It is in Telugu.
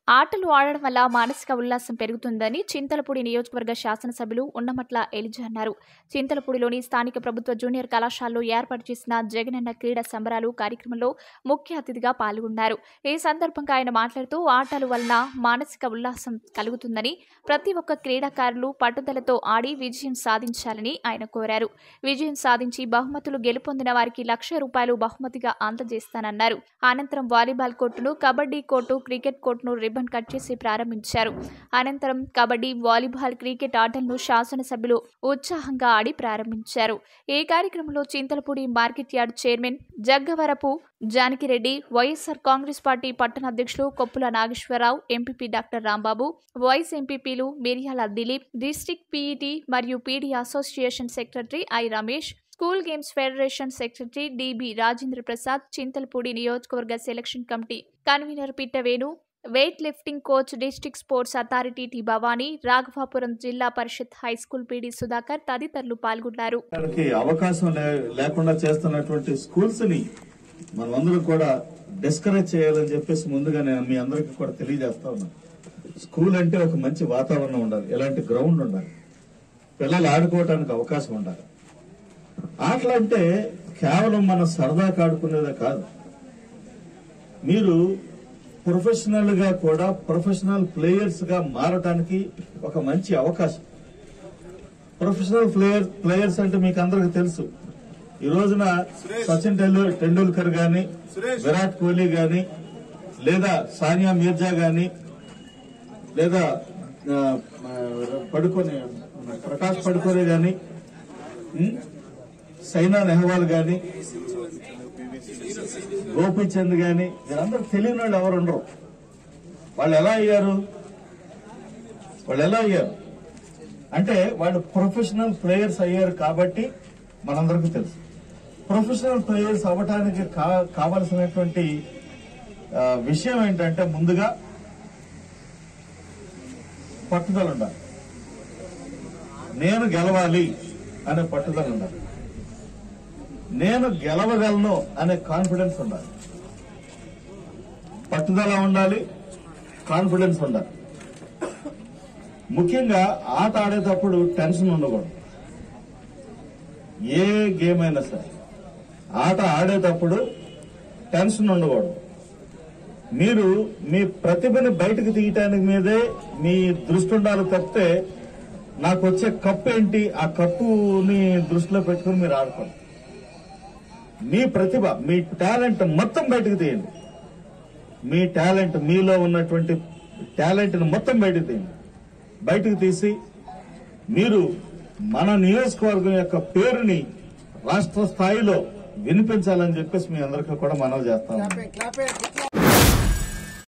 ఆటలు ఆడడం వల్ల మానసిక ఉల్లాసం పెరుగుతుందని చింతలపూడి నియోజకవర్గ శాసనసభ్యులు ఉన్నమట్ల ఎలిజా అన్నారు చింతలపూడిలోని స్థానిక ప్రభుత్వ జూనియర్ కళాశాలలో ఏర్పాటు చేసిన జగనన్న క్రీడా సంబరాలు కార్యక్రమంలో ముఖ్య అతిథిగా పాల్గొన్నారు ఈ సందర్భంగా ఆయన మాట్లాడుతూ ఆటలు వలన మానసిక ఉల్లాసం కలుగుతుందని ప్రతి ఒక్క క్రీడాకారులు పట్టుదలతో ఆడి విజయం సాధించాలని ఆయన కోరారు విజయం సాధించి బహుమతులు గెలుపొందిన వారికి లక్ష రూపాయలు బహుమతిగా అందజేస్తానన్నారు అనంతరం వాలీబాల్ కోర్టును కబడ్డీ కోర్టు క్రికెట్ కోర్టును రిబ్బన్ కట్ చేసి ప్రారంభించారు అనంతరం కబడ్డీ వాలీబాల్ క్రికెట్ ఆటలను శాసనసభ్యులు ఉత్సాహంగా ఆడి ప్రారంభించారు ఈ కార్యక్రమంలో Chintalapudi market yard chairman Jaggavarapu Janakireddy YSR Congress party పట్టణ అధ్యక్షులు Koppula Nageswararao MPP doctor Rambabu vice ఎంపీపీలు మిరియాల దిలీప్ డిస్ట్రిక్ట్ పీఈటీ మరియు PD association secretary I Ramesh school games federation secretary DB Rajendra Prasad Chintalapudi నియోజకవర్గ selection committee convener Pittavenu weight lifting coach district sports authority T Bhavani Raghavapuram Zilla Parishad high school PD Sudhakar తదితరులు పాల్గొన్నారు దానికి అవకాశం లే- లేకుండా చేస్తున్నటువంటి స్కూల్స్ ని మనమందరం కూడా డిస్కరేజ్ చేయాలని చెప్పేసి ముందుగా నేను మీ అందరికీ కూడా తెలియజేస్తా ఉన్నాను స్కూల్ అంటే ఒక మంచి వాతావరణం ఉండాలి ఎలాంటి గ్రౌండ్ ఉండాలి పిల్లలు ఆడుకోవటానికి అవకాశం ఉండాలి ఆటలు అంటే కేవలం మన సరదాగా ఆడుకునేదే కాదు మీరు ప్రొఫెషనల్ గా కూడా ప్రొఫెషనల్ ప్లేయర్స్ గా మారటానికి ఒక మంచి అవకాశం ప్రొఫెషనల్ ప్లేయర్ ప్లేయర్స్ అంటే మీకు అందరికి తెలుసు ఈ రోజున సచిన్ టెండూ- టెండూల్కర్ గాని విరాట్ కోహ్లీ గాని లేదా సానియా మీర్జా గాని లేదా ఆ, ఆ, పడుకొని ప్రకాష్ పడుకోనే గాని ఉం? సైనా నెహ్వాల్ గాని గోపీచంద్ గాని వీళ్ళందరూ తెలియని వాళ్ళు ఎవరు ఉండరు వాళ్ళు ఎలా అయ్యారు వాళ్ళు ఎలా అయ్యారు అంటే వాళ్ళు ప్రొఫెషనల్ ప్లేయర్స్ అయ్యారు కాబట్టి మనందరికీ తెలుసు ప్రొఫెషనల్ ప్లేయర్స్ అవ్వటానికి కా- కావలసినటువంటి ఆ, విషయం ఏంటంటే ముందుగా పట్టుదల ఉండాలి నేను గెలవాలి అనే పట్టుదల ఉండాలి నేను గెలవగలను అనే కాన్ఫిడెన్స్ ఉండాలి పట్టుదల ఉండాలి కాన్ఫిడెన్స్ ఉండాలి ముఖ్యంగా ఆట ఆడేటప్పుడు టెన్షన్ ఉండకూడదు ఏ గేమ్ అయినా సరే ఆట ఆడేటప్పుడు టెన్షన్ ఉండకూడదు మీరు మీ ప్రతిభని బయటకు తీయటానికి మీదే మీ దృష్టి ఉండాలి తప్పితే నాకు వచ్చే కప్పు ఏంటి ఆ కప్పుని దృష్టిలో పెట్టుకుని మీరు ఆడుకోండి మీ ప్రతిభ మీ టాలెంట్ మొత్తం బయటకు తీయండి మీ టాలెంట్ మీలో ఉన్నటువంటి టాలెంట్ని మొత్తం బయటకు తీయండి బయటకు తీసి మీరు మన నియోజకవర్గం యొక్క పేరుని రాష్ట్ర స్థాయిలో వినిపించాలని చెప్పేసి మీ అందరికీ కూడా మనవి చేస్తాం